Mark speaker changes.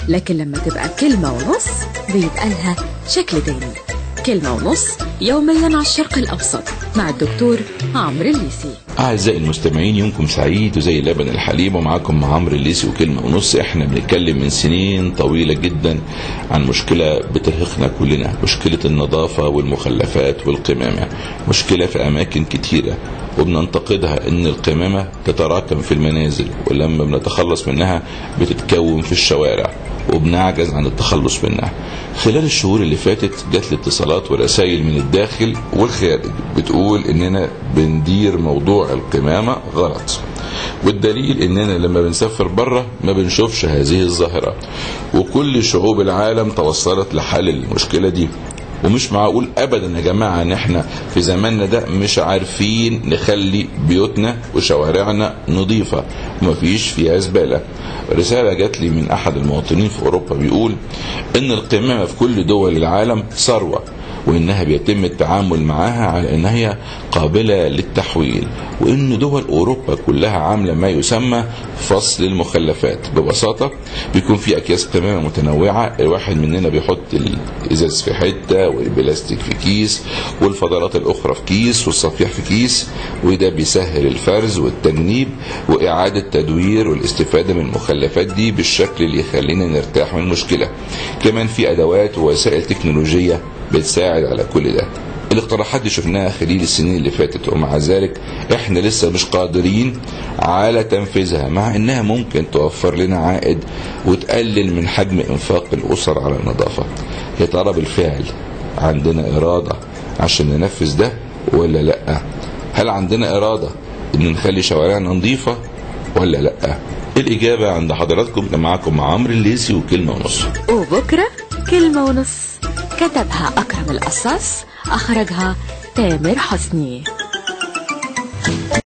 Speaker 1: لكن لما تبقى كلمة ونص بيبقى لها شكل تاني كلمة ونص يوميا على الشرق الأوسط مع الدكتور عمرو الليسي
Speaker 2: أعزائي المستمعين يومكم سعيد وزي لبن الحليب ومعاكم عمرو الليسي وكلمة ونص احنا بنتكلم من سنين طويلة جدا عن مشكلة بترهقنا كلنا مشكلة النظافة والمخلفات والقمامة مشكلة في أماكن كتيرة وبننتقدها ان القمامة تتراكم في المنازل ولما بنتخلص منها بتتكون في الشوارع وبنعجز عن التخلص منها خلال الشهور اللي فاتت جات لي اتصالات ورسائل من الداخل والخارج بتقول اننا بندير موضوع القمامة غلط والدليل اننا لما بنسافر بره ما بنشوفش هذه الظاهرة وكل شعوب العالم توصلت لحل المشكلة دي ومش معقول ابدا يا جماعه ان احنا في زماننا ده مش عارفين نخلي بيوتنا وشوارعنا نظيفه ومفيش فيها زباله رساله جات لي من احد المواطنين في اوروبا بيقول ان القمامه في كل دول العالم ثروه وانها بيتم التعامل معها على انها هي قابله للتحويل وان دول اوروبا كلها عامله ما يسمى فصل المخلفات ببساطه بيكون في اكياس قمامه متنوعه الواحد مننا بيحط الازاز في حته والبلاستيك في كيس والفضلات الاخرى في كيس والصفيح في كيس وده بيسهل الفرز والتجنيب واعاده تدوير والاستفاده من المخلفات دي بالشكل اللي يخلينا نرتاح من المشكله كمان في ادوات ووسائل تكنولوجيه بتساعد على كل ده الاقتراحات دي شفناها خلال السنين اللي فاتت ومع ذلك احنا لسه مش قادرين على تنفيذها مع انها ممكن توفر لنا عائد وتقلل من حجم انفاق الاسر على النظافه يا ترى بالفعل عندنا اراده عشان ننفذ ده ولا لا هل عندنا اراده ان نخلي شوارعنا نظيفه ولا لا الاجابه عند حضراتكم معاكم مع عمرو الليسي وكلمه ونص
Speaker 1: وبكرة كلمة ونص كتبها أكرم القصاص أخرجها تامر حسني